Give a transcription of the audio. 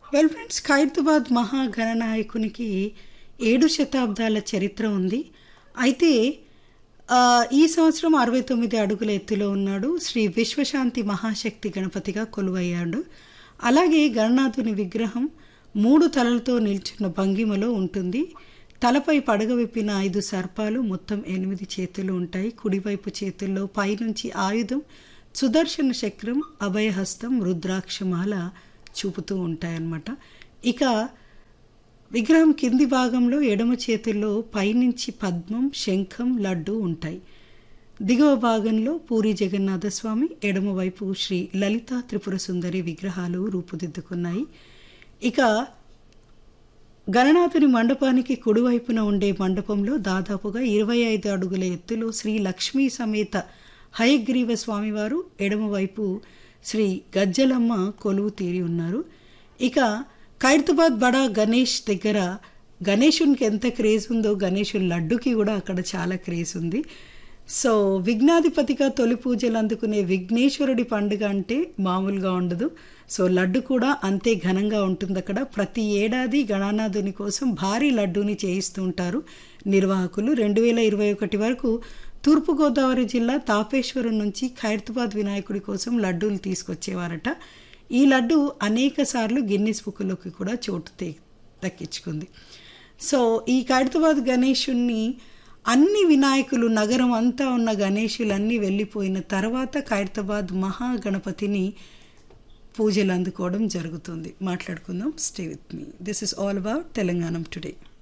well friends Khairatabad మహాగణనాయకునికి ఏడు శతాబ్దాల చరిత్ర ఉంది అయితే ఆ, ఈ సంవత్సరం అరవై తొమ్మిది అడుగుల ఎత్తులో ఉన్నాడు శ్రీ విశ్వశాంతి మహాశక్తి గణపతిగా కొలువయ్యాడు అలాగే గణనాథుని విగ్రహం మూడు తలలతో నిల్చున్న భంగిమలో ఉంటుంది తలపై పడగ విప్పిన ఐదు సర్పాలు మొత్తం ఎనిమిది చేతులు ఉంటాయి కుడివైపు చేతుల్లో పైనుంచి ఆయుధం సుదర్శన చక్రం అభయహస్తం రుద్రాక్షమాల చూపుతూ ఉంటాయన్నమాట ఇక విగ్రహం కింది భాగంలో ఎడమ చేతుల్లో పైనుంచి పద్మం శంఖం లడ్డు ఉంటాయి దిగువ భాగంలో పూరి జగన్నాథ స్వామి ఎడమవైపు శ్రీ లలిత త్రిపుర సుందరి విగ్రహాలు రూపుదిద్దుకున్నాయి ఇక గణనాథుని మండపానికి కుడివైపున ఉండే మండపంలో దాదాపుగా ఇరవై ఐదు అడుగుల ఎత్తులో శ్రీ లక్ష్మీ సమేత హయగ్రీవ స్వామివారు ఎడమవైపు శ్రీ గజ్జలమ్మ కొలువు తీరి ఉన్నారు ఇక ఖైరతాబాద్ బడా గణేష్ దగ్గర గణేశునికి ఎంత క్రేజ్ ఉందో గణేశుని లడ్డుకి కూడా అక్కడ చాలా క్రేజ్ ఉంది సో విఘ్నాధిపతిగా తొలి పూజలు అందుకునే విఘ్నేశ్వరుడి పండుగ అంటే మామూలుగా ఉండదు సో లడ్డు కూడా అంతే ఘనంగా ఉంటుంది అక్కడ ప్రతి ఏడాది గణనాథుని కోసం భారీ లడ్డూని చేయిస్తూ ఉంటారు నిర్వాహకులు రెండు వేల ఇరవై ఒకటి వరకు తూర్పుగోదావరి జిల్లా తాపేశ్వరం నుంచి ఖైరతాబాద్ వినాయకుడి కోసం లడ్డూలు తీసుకొచ్చేవారట ఈ లడ్డు అనేక సార్లు గిన్నిస్ బుక్లోకి కూడా చోటు తే- దక్కించుకుంది సో ఈ ఖైరతాబాద్ గణేషుణ్ణి అన్ని వినాయకులు నగరం అంతా ఉన్న గణేషులన్నీ వెళ్ళిపోయిన తర్వాత ఖైరతాబాద్ మహాగణపతిని పూజలు అందుకోవడం జరుగుతుంది మాట్లాడుకుందాం stay with me this is all about Telangana today